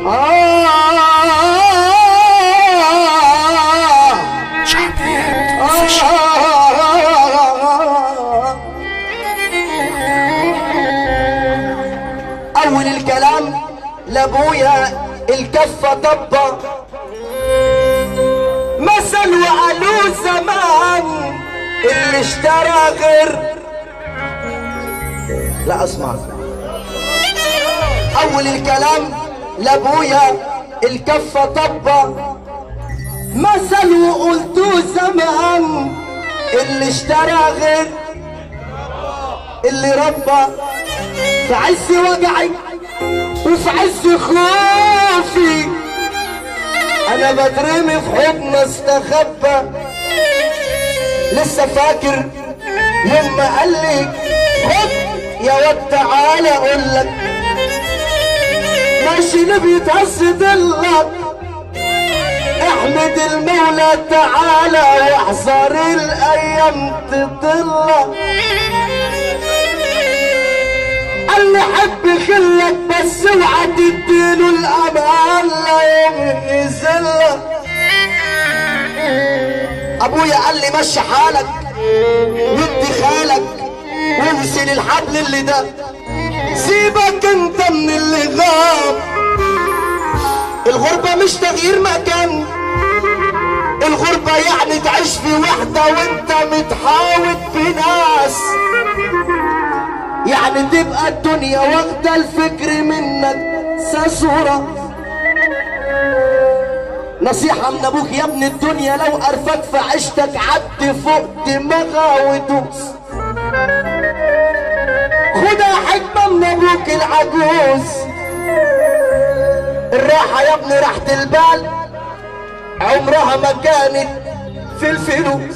اول الكلام لابويا الكفة طبة مثل وقالوه زمان اللي اشترى غير لا اسمع اول الكلام لابويا الكفة طبة مثل وقلتوه زمان اللي اشترى غير اللي ربى في عز وجعي وفي عز خوفي انا بترمي في حضن استخبى لسه فاكر يوم ما قال لي خد يا واد تعالى اقول لك ماشي نبي ضلك احمد المولى تعالى واحذر الايام تضلك قال لي حب خلك بس اوعى تديله الامان لا يذلك ابويا قال لي مشي حالك ودي خالك وامسي الحبل اللي ده سيبك انت من اللي غاب الغربة مش تغيير مكان الغربة يعني تعيش في وحدة وانت متحاوط بناس يعني تبقى الدنيا واخدة الفكر منك ساسورة نصيحة من ابوك يا ابن الدنيا لو قرفك في عيشتك عد فوق دماغها ودوس خدها حكمة من ابوك العجوز الراحة يا ابني راحة البال عمرها ما كانت في الفلوس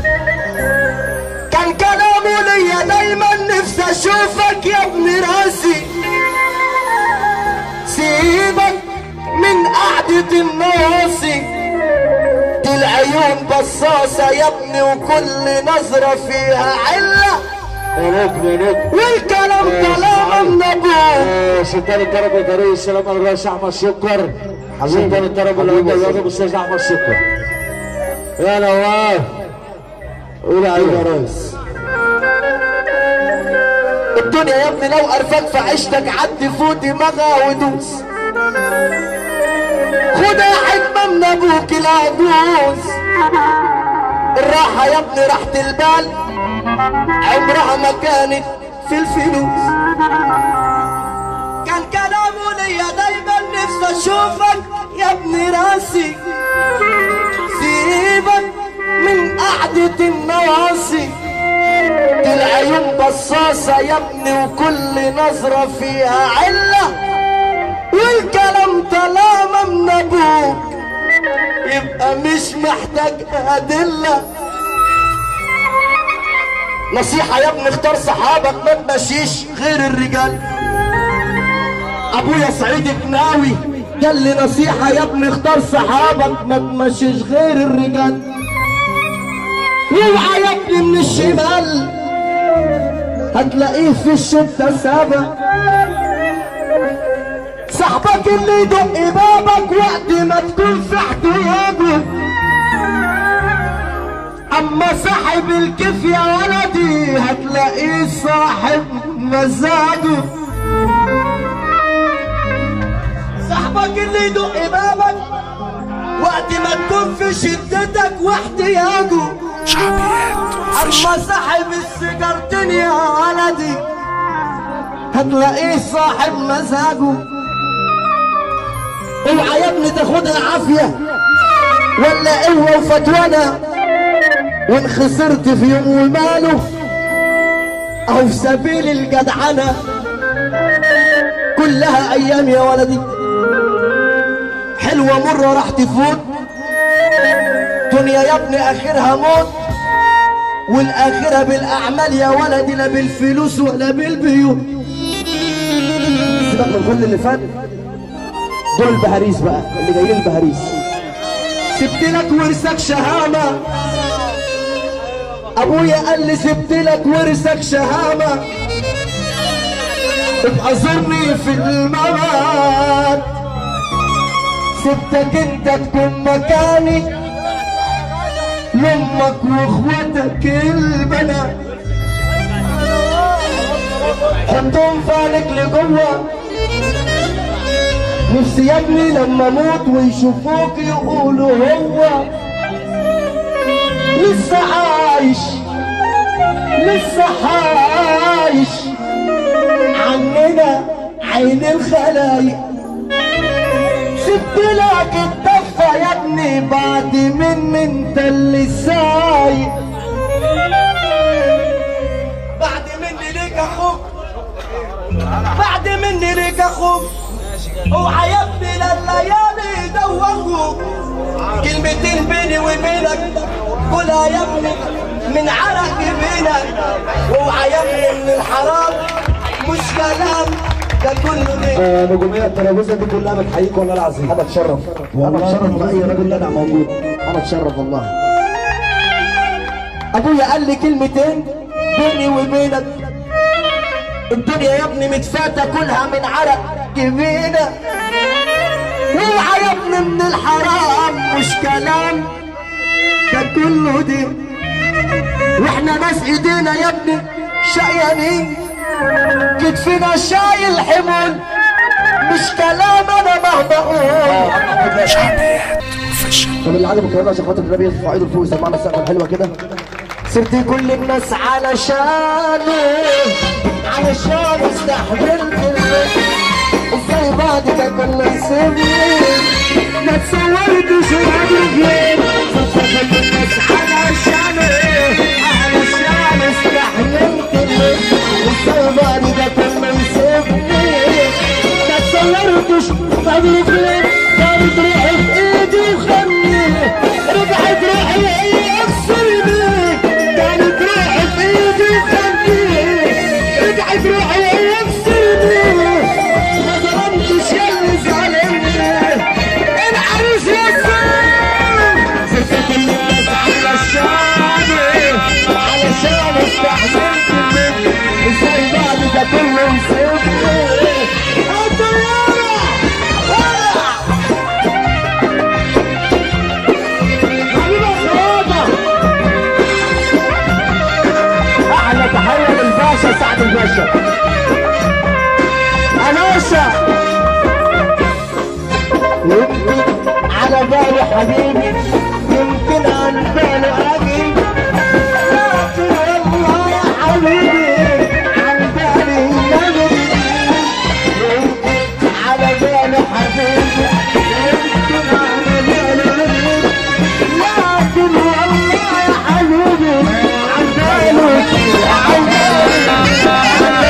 كان كلامه ليا دايما نفسي اشوفك يا ابن راسي سيبك من قعدة الناصي دي العيون بصاصة يا ابني وكل نظرة فيها علة مبروك مبروك والكلام كلام من ابوك سلطان الطرب الداري السلام على الرئيس احمد سكر سلطان الطرب اللي عنده الاستاذ احمد سكر يا نواف قول عليك يا ريس الدنيا يا ابني لو قرفك في عيشتك عد فوق دماغها ودوس خدها حكمة من ابوك العجوز الراحة يا ابني راحة البال عمرها ما كانت في الفلوس كان كلامه ليا دايما نفسي اشوفك يا ابني راسي سيبك من قعدة النواصي دي العيون بصاصة يا ابني وكل نظرة فيها علة والكلام طالما من ابوك يبقى مش محتاج ادله نصيحة يا ابني اختار صحابك ما تمشيش غير الرجال ابويا سعيد كناوي قال لي نصيحة يا ابني اختار صحابك ما تمشيش غير الرجال اوعى يا ابني من الشمال هتلاقيه في الشدة سابق صاحبك اللي يدق بابك وقت ما تكون في احتياجه اما صاحب الكيف يا ولدي هتلاقيه صاحب مزاجه صاحبك اللي يدق بابك وقت ما تكون في شدتك واحتياجه اما صاحب السيجارتين يا ولدي هتلاقيه صاحب مزاجه اوعى يا ابني تاخدها عافيه ولا قوه وفتوانه وان خسرت في يوم وماله او في سبيل الجدعنة كلها ايام يا ولدي حلوة مرة راح تفوت دنيا يا ابني اخرها موت والاخرة بالاعمال يا ولدي لا بالفلوس ولا بالبيوت سيبك من كل اللي فات دول البهاريس بقى اللي جايين البهاريس سبت لك ورثك شهامه ابويا قال لي سبت لك ورثك شهامة ابقى زرني في الممات سبتك انت تكون مكاني لامك واخواتك البنات حطهم فالك لجوه نفسي يا ابني لما اموت ويشوفوك يقولوا هو لسه عايش لسه عايش عننا عين الخلايق سبت لك الدفة يا ابني بعد من انت اللي سايق بعد مني ليك اخوك بعد مني ليك اخوك اوعى يا ابني لليالي دوخوك كلمتين بيني وبينك قولها يا ابني من عرق جبينك اوعى يا ابني من الحرام مش كلام ده كله ليه نجوميه الترابيزه دي كلها بتحييك والله العظيم انا اتشرف انا اتشرف باي راجل انا موجود انا اتشرف والله ابويا قال لي كلمتين بيني وبينك الدنيا يا ابني متفاتة كلها من عرق جبينك اوعى يا ابني من الحرام مش كلام ده كله دي واحنا ناس ايدينا يا ابني شقيانين كتفنا شايل حمول مش كلام انا مهما اقول طب اللي عجبك كلام عشان خاطر النبي يرفع ايده لفوق يسمعنا السقفه الحلوه كده سرت كل الناس علشانه علشان استحملت ازاي بعد ده كله يسيبني ما تصورتش الراجل سرت كل الناس علشانه علشان استحملت ازاي بعد ده كله يسيبني ما تصورتش الراجل كانت روحي في ايدي وخلني رجعت روحي يغسلني كانت روحي في ايدي وخلني رجعت روحي يغسلني ما ظلمتش يلي ظالمني العريس يسلم سبت كل الناس علشاني علشان استحملت مني ازاي بعد ده كله يسيبني الطيارة ولع حبيبي الخواجة احلى تحية للباشا سعد الباشا اناشا يمكن على بالي حبيبي يمكن عن بالي اجي لكن والله يا حبيبي عن بالي نبي يمكن على بالي حبيبي يمكن على بالي نبي لكن والله يا حبيبي عن بالي عن بالي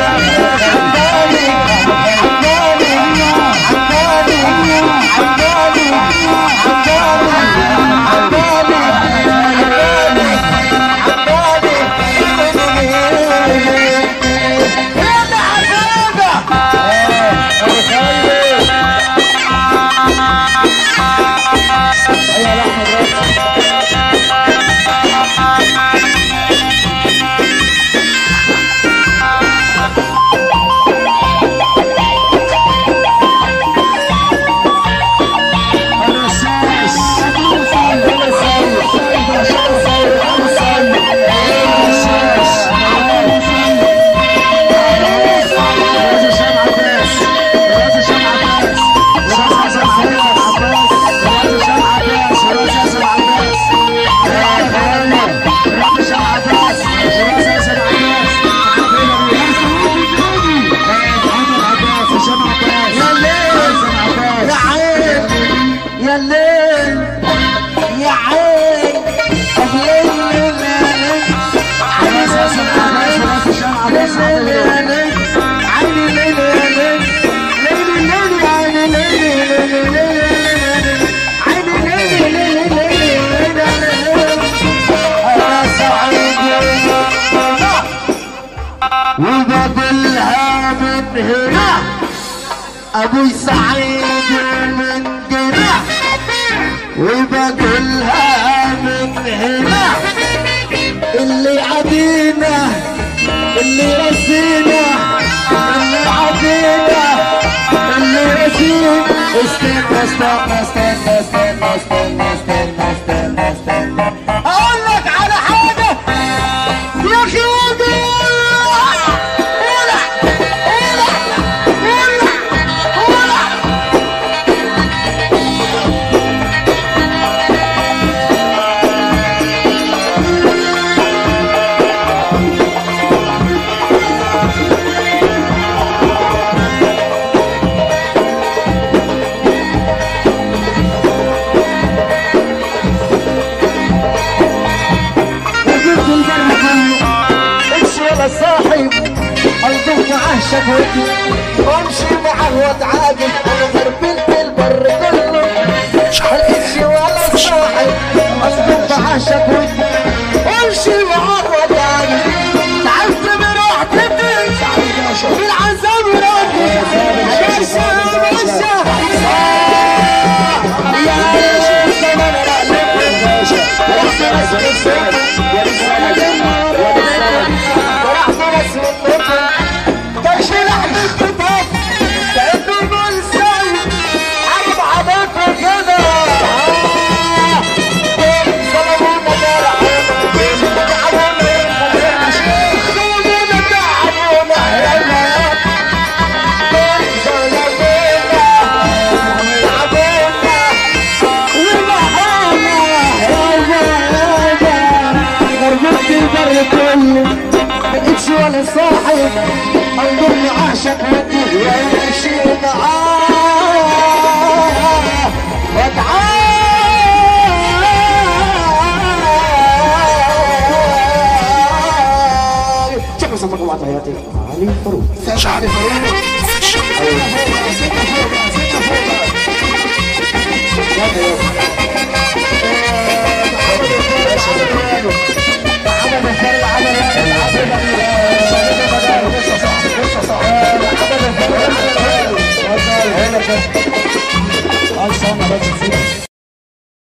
يا عين يا ليل يا عين طب ليل ليل يا ليل عيني ليل يا ليل ليل ليل عيني ليل ليل ليل عيني ليل ليل ليل ليل يا سعيد وبقولها من هنا ابوي سعيد من جناح وبقولها من هنا اللي عدينا اللي رسينا اللي عدينا اللي رسينا استنى استنى استنى استنى استنى استنى استنى استنى اقول لك على حاجه يا اخي قول وجبت البر كله امشي ولا صاحب الطف معاه شكوتي وامشي معاه واتعاقب انا غربلت البر كله الامشي ولا صاحب الطف معاه شكوتي وامشي معاه واتعاقب تعبت من وحدتي في العذاب راضي عشان عشان يا زمان ولا صاحب انظرني عاشق ودي وامشي معاه واتعال شكرا سمك الله تحياتي علي فاروق علي فاروق عمل